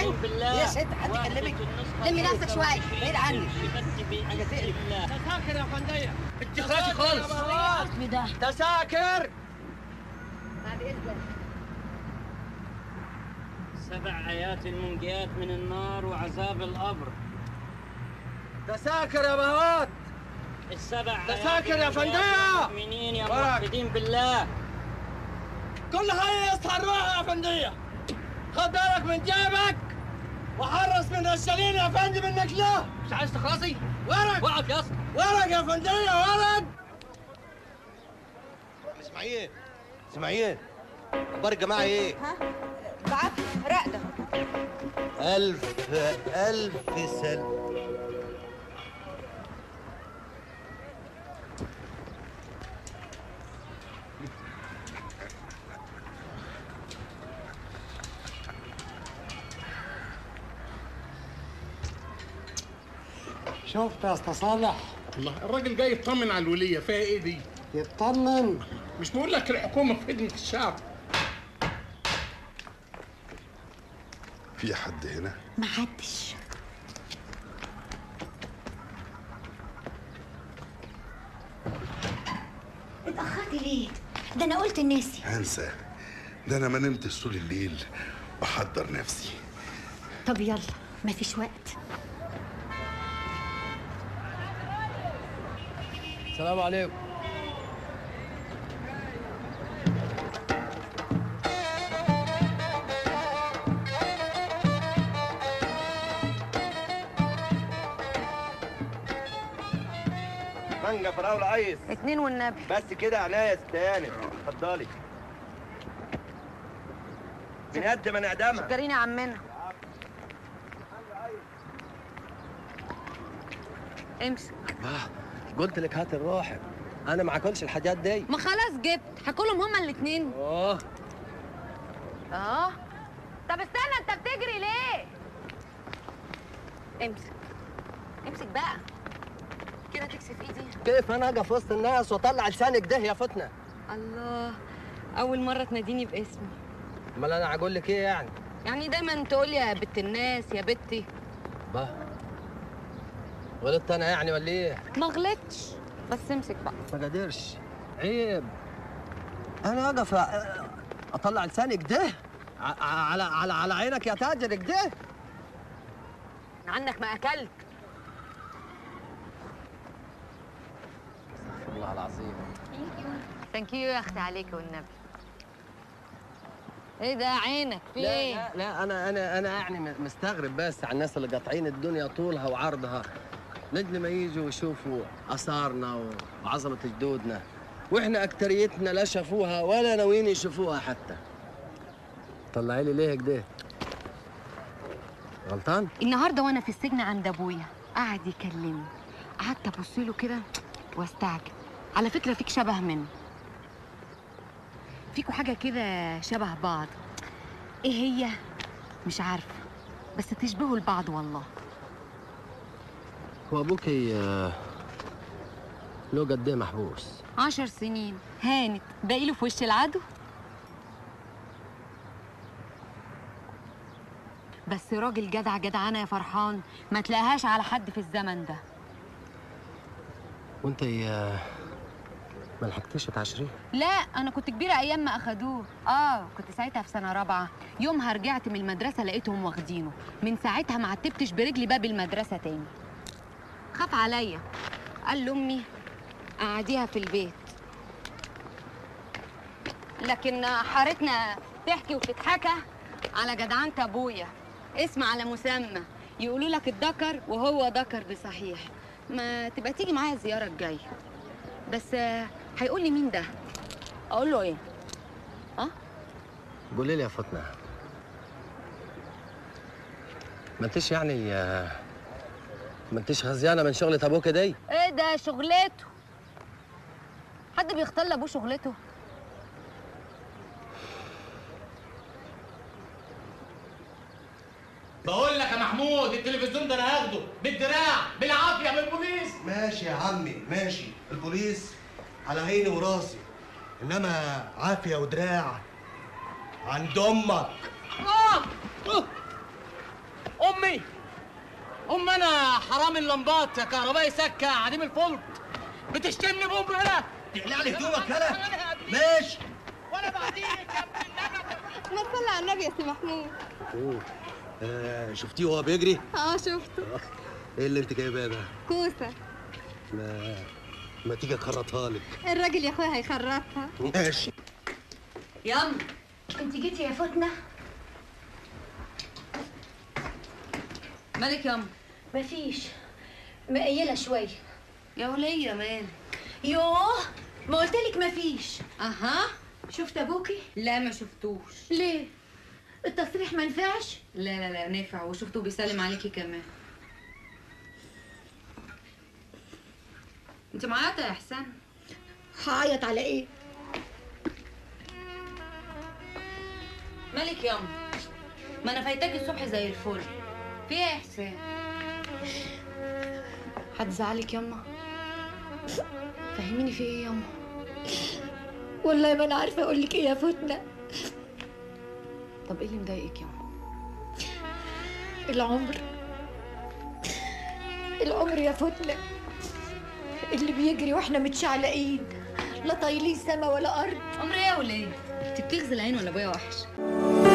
اقتل بالله يا ست حد يكلمك لمي نفسك شويه بعيد عني حاجه تقلب تساكر يا فندية انت خلاص خالص اسمي ده تساكر بعد اذنك سبع آيات منجيات من النار وعذاب القبر تساكر يا بهوات السبع تساكر يا آيات فندية! المؤمنين يا ورق. موحدين بالله كل حي يصحى الروح يا فندية خد بالك من جيبك وحرص من رشالين يا فندم انك لا مش عايز تخلصي؟ ورق ورق يا اسطى ورق يا فندية ورق اسماعيل اسماعيل اخبار الجماعه ايه؟ ها بعافية راقدة الف الف سلام شفت يا اسطى صالح الله الراجل جاي يطمن على الوليه فيها ايه دي؟ يطمن مش بقول لك الحكومه في خدمه الشعب في حد هنا ما حدش اتأخرت ليه؟ ده أنا قلت لناسي هنسى ده انا ما نمتش طول الليل بحضر نفسي طب يلا مفيش وقت السلام عليكم مانجا فراوله ايس اتنين والنبي بس كده عناية يا ست هانم اتفضلي من قد ما نعدمها شكرين يا عمنا امسك قلت لك هات الروحب انا ما اكلش الحاجات دي ما خلاص جبت هاكلهم هما الاتنين اه اه طب استنى انت بتجري ليه امسك امسك بقى كده تكسف ايدي كيف انا اقف وسط الناس واطلع لسانك ده يا فتنه الله اول مره تناديني باسمي امال انا هقول لك ايه يعني يعني دايما تقول يا بنت الناس يا بنتي با غلطت انا يعني ولا ايه ما غلطتش بس امسك بقى ما قدرش عيب انا اقف أ- اطلع لسانك ده ع- على على على عينك يا تاجر كده عنك ما اكلت والله العظيم ثانك يو يا اختي عليك والنبي ايه ده عينك في لا ايه لا لا انا انا انا يعني م- مستغرب بس على الناس اللي قاطعين الدنيا طولها وعرضها لاجل ما يجوا يشوفوا اثارنا و- وعظمه جدودنا واحنا اكتريتنا لا شافوها ولا ناويين يشوفوها حتى طلعي لي ليه كده غلطان النهارده وانا في السجن عند ابويا قعد يكلمني قعدت ابص له كده واستعجب على فكره فيك شبه منه فيكوا حاجه كده شبه بعض ايه هي مش عارفه بس تشبهوا لبعض والله هو ابوكي آه، له قد ايه محبوس عشر سنين هانت باقي له في وش العدو بس راجل جدع جدعانه يا فرحان ما تلاقيهاش على حد في الزمن ده وانت آه، ما لحقتيش تعاشريه لا انا كنت كبيره ايام ما اخدوه اه كنت ساعتها في سنه رابعه يومها رجعت من المدرسه لقيتهم واخدينه من ساعتها ما عتبتش برجلي باب المدرسه تاني خاف عليا قال لامي قعديها في البيت لكن حارتنا تحكي وتتحكى على جدعنة ابويا اسم على مسمى يقولوا لك الذكر وهو ذكر بصحيح ما تبقى تيجي معايا الزياره الجايه بس آه، هيقول لي مين ده اقول له ايه ها قولي لي يا فاطمه ما انتش يعني آه، ما انتش غزيانه من شغلة ابوك دي ايه ده شغلته حد بيختار لابوه شغلته بقول لك يا محمود التلفزيون ده انا هاخده بالدراع بالعافيه بالبوليس ماشي يا عمي ماشي البوليس على عيني وراسي انما عافيه ودراع عند امك آه. آه. حرام اللمبات يا كهربائي سكه عديم الفلط بتشتمني بوم هنا تقلع لي هدومك يلا ماشي وانا بعديك يا ابن اللبن ما تصلي على النبي يا سي محمود أوه. آه شفتيه وهو بيجري اه شفته ايه اللي انت جايباه ده كوسه ما ما تيجي اخرطها لك الراجل يا اخويا هيخرطها ماشي يلا انت جيتي يا فتنة مالك ياما مفيش مقيلة شوية يا ولية مال يوه ما قلتلك مفيش اها شفت ابوكي لا ما شفتوش ليه التصريح ما نفعش لا لا لا نافع وشفته بيسلم عليكي كمان انت معايا يا احسان هعيط على ايه مالك ياما ما انا فايتاكي الصبح زي الفل في ايه يا احسان هتزعلك ياما فهميني في ايه ياما والله ما انا عارفه اقول لك ايه يا فتنه طب ايه اللي مضايقك ياما العمر العمر يا فتنه اللي بيجري واحنا متشعلقين لا طايلين سما ولا ارض عمري ايه يا وليه انت بتغزي العين ولا ابويا وحش